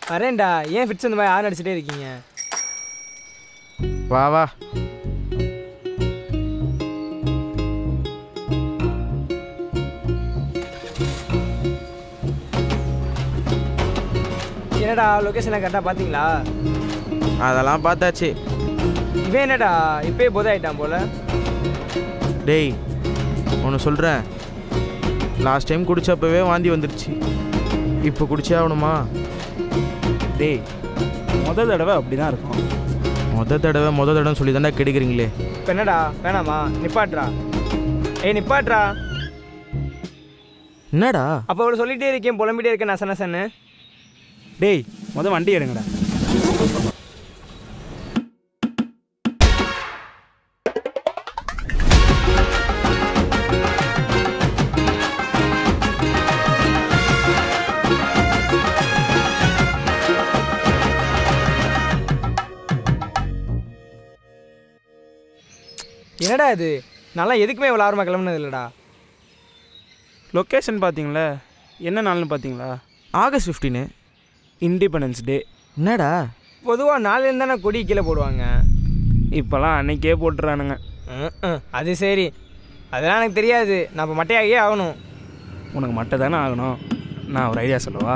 வரேன்டா ஏன் ஃபிட்ஸ் இந்த மாதிரி ஆன் அடிச்சுட்டே இருக்கீங்க வா வா என்னடா லொக்கேஷனை கரெக்டாக பார்த்தீங்களா அதெல்லாம் பார்த்தாச்சு இவன் என்னடா இப்பயே போதை ஆயிட்டான் போல டேய் ஒன்று சொல்கிறேன் லாஸ்ட் டைம் குடிச்சப்பவே வாந்தி வந்துருச்சு இப்போ குடிச்சே ஆகணுமா டேய் முத தடவை அப்படி தான் இருக்கும் மொத தடவை மொத தடவை சொல்லி தாண்டா கெடுக்கிறீங்களே இப்போ என்னடா வேணாமா நிப்பாட்றா ஏய் நிப்பாட்றா என்னடா அப்போ அவளை சொல்லிட்டே இருக்கேன் புலம்பிட்டே இருக்கேன் நச நசன்னு டேய் முத வண்டி எடுங்கடா என்னடா இது நல்லா எதுக்குமே இவ்வளோ ஆர்வமாக கிளம்புனது இல்லைடா லொக்கேஷன் பார்த்தீங்களா என்ன நாள்னு பார்த்தீங்களா ஆகஸ்ட் ஃபிஃப்டீனு இண்டிபெண்டன்ஸ் டே என்னடா பொதுவாக நாலுலேருந்து தானே கொடி கீழே போடுவாங்க இப்போலாம் அன்னைக்கே போட்டுறானுங்க ம், ம், அது சரி அதெல்லாம் எனக்கு தெரியாது நான் இப்போ மட்டையாகியே ஆகணும் உனக்கு மட்டை தானே ஆகணும் நான் ஒரு ஐடியா சொல்லவா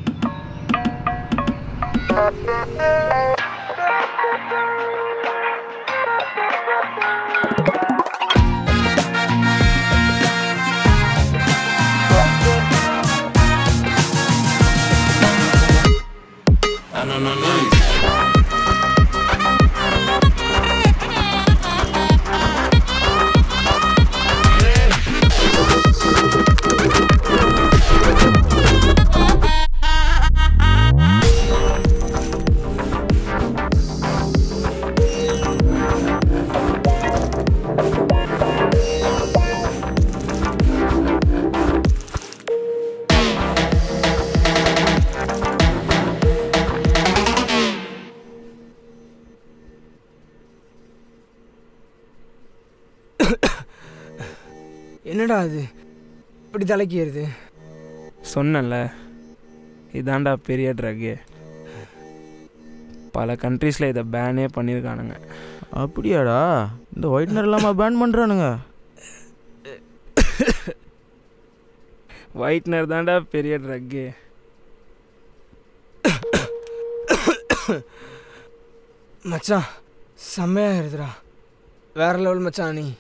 என்னடா அது இப்படி தலைக்கு ஏறுது சொன்னேன்ல இதாண்டா பெரிய ட்ரக்கு பல கண்ட்ரீஸில் இதை பேனே பண்ணியிருக்கானுங்க அப்படியாடா இந்த ஒயிட்னர் இல்லாமல் பேன் பண்ணுறானுங்க ஒயிட்னர் தான்டா பெரிய ட்ரக்கு மச்சான் செம்மையாக இருதுடா வேற லெவல் மச்சான் நீ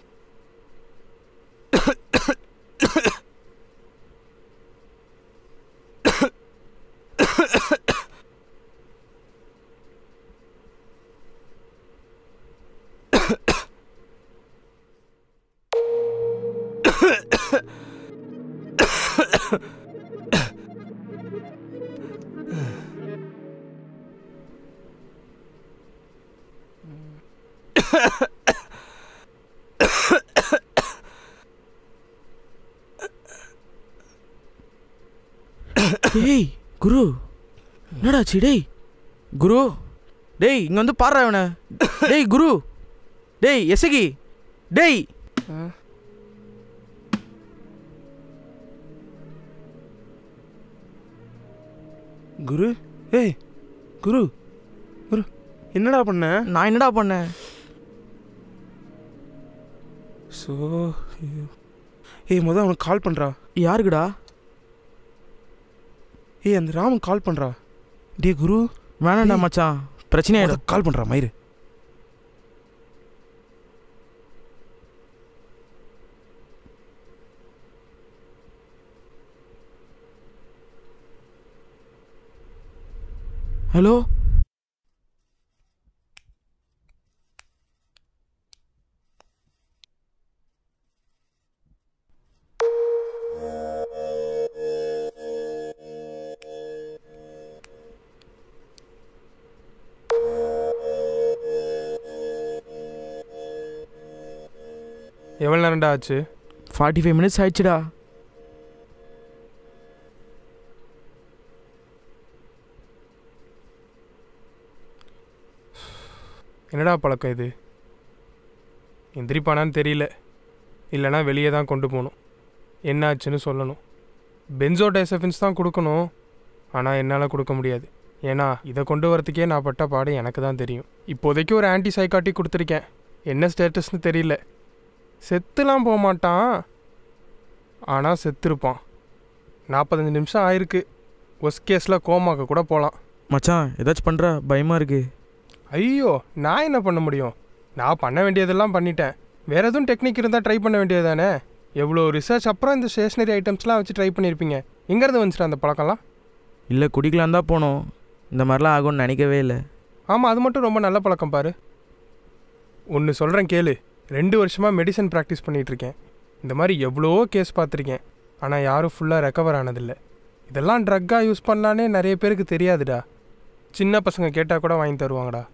டேய் குரு என்னடாச்சு டேய் குரு டேய் இங்கே வந்து பாடுறா இவனை டேய் குரு டேய் எசகி டேய் குரு ஏய் குரு குரு என்னடா பண்ண நான் என்னடா பண்ணேன் ஸோ ஏய் முத அவனுக்கு கால் பண்ணுறா யாருக்குடா ஏய் அந்த ராமன் கால் பண்ணுறா டேய் குரு வேணாம்டா மச்சான் பிரச்சனை ஆயிடும் கால் பண்ணுறா மயிறு ஹலோ எவ்வளோ நேரம்டா ஆச்சு ஃபார்ட்டி ஃபைவ் மினிட்ஸ் ஆயிடுச்சுடா என்னடா பழக்கம் இது எந்திரிப்பானான்னு தெரியல இல்லைனா வெளியே தான் கொண்டு போகணும் என்னாச்சுன்னு சொல்லணும் பென்சோடைசபின்ஸ் தான் கொடுக்கணும் ஆனால் என்னால் கொடுக்க முடியாது ஏன்னா இதை கொண்டு வரதுக்கே நான் பட்ட பாடு எனக்கு தான் தெரியும் இப்போதைக்கு ஒரு ஆன்டி சைக்காட்டிக் கொடுத்துருக்கேன் என்ன ஸ்டேட்டஸ்னு தெரியல செத்துலாம் போக மாட்டான் ஆனால் செத்துருப்பான் நாற்பத்தஞ்சு நிமிஷம் ஆயிருக்கு ஒஸ் கேஸில் கோமாக்க கூட போகலாம் மச்சான் ஏதாச்சும் பண்ணுறா பயமாக இருக்கு ஐயோ நான் என்ன பண்ண முடியும் நான் பண்ண வேண்டியதெல்லாம் பண்ணிட்டேன் வேறு எதுவும் டெக்னிக் இருந்தால் ட்ரை பண்ண வேண்டியது தானே எவ்வளோ ரிசர்ச் அப்புறம் இந்த ஸ்டேஷ்னரி ஐட்டம்ஸ்லாம் வச்சு ட்ரை பண்ணியிருப்பீங்க எங்கேருந்து வந்துச்சுடா அந்த பழக்கம்லாம் இல்லை குடிக்கலாம் தான் போனோம் இந்த மாதிரிலாம் ஆகும்னு நினைக்கவே இல்லை ஆமாம் அது மட்டும் ரொம்ப நல்ல பழக்கம் பாரு ஒன்று சொல்கிறேன் கேளு ரெண்டு வருஷமாக மெடிசன் ப்ராக்டிஸ் பண்ணிகிட்ருக்கேன் இந்த மாதிரி எவ்வளவோ கேஸ் பார்த்துருக்கேன் ஆனால் யாரும் ஃபுல்லாக ரெக்கவர் ஆனதில்லை இதெல்லாம் ட்ரக்காக யூஸ் பண்ணலானே நிறைய பேருக்கு தெரியாதுடா சின்ன பசங்க கேட்டால் கூட வாங்கி தருவாங்கடா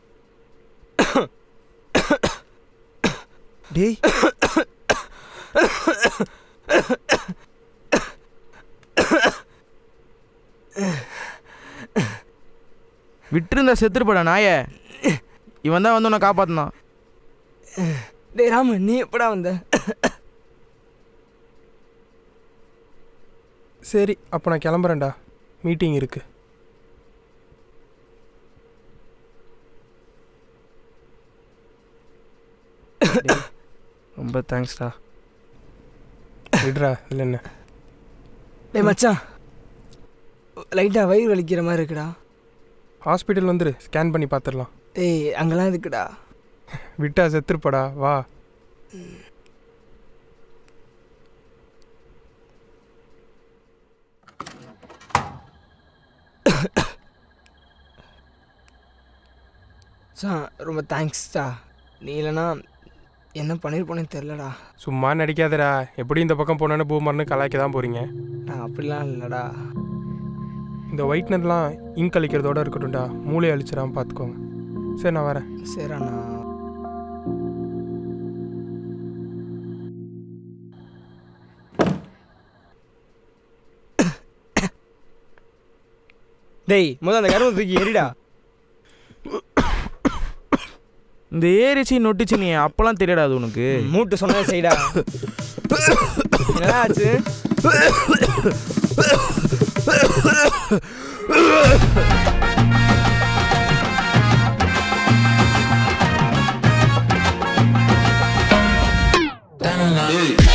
டேய் விட்டுருந்தா செத்துருப்படா நாய இவன் தான் வந்து உன்னை காப்பாற்றினான் டேய் ராமு நீ எப்படா வந்த சரி அப்போ நான் கிளம்புறேன்டா மீட்டிங் இருக்கு ரொம்ப தேங்க்ஸ்டா விடுறா இல்லை என்ன டேய் மச்சான் லைட்டாக வயிறு வலிக்கிற மாதிரி இருக்குடா ஹாஸ்பிட்டல் வந்துரு ஸ்கேன் பண்ணி பார்த்துடலாம் டேய் அங்கெல்லாம் இருக்குடா விட்டா செத்துருப்படா வா சா ரொம்ப தேங்க்ஸ்டா நீ இல்லைனா என்ன பண்ணியிருப்போனே தெரிலடா சும்மா நடிக்காதடா எப்படி இந்த பக்கம் போனேன்னு பூமர்னு கலாய்க்க தான் போகிறீங்க நான் அப்படிலாம் இல்லைடா இந்த ஒயிட்னர்லாம் இங்க் அழிக்கிறதோட இருக்கட்டும்டா மூளை அழிச்சிடாம பார்த்துக்கோங்க சரி நான் வரேன் சரிண்ணா டேய் முதல்ல அந்த கரும்பு தூக்கி எரிடா இந்த ஏரிச்சி நொட்டிச்சு நீ அப்போல்லாம் தெரியாடாது உனக்கு மூட்டு சொன்னதை செய்டா என்னடா ஆச்சு Hey.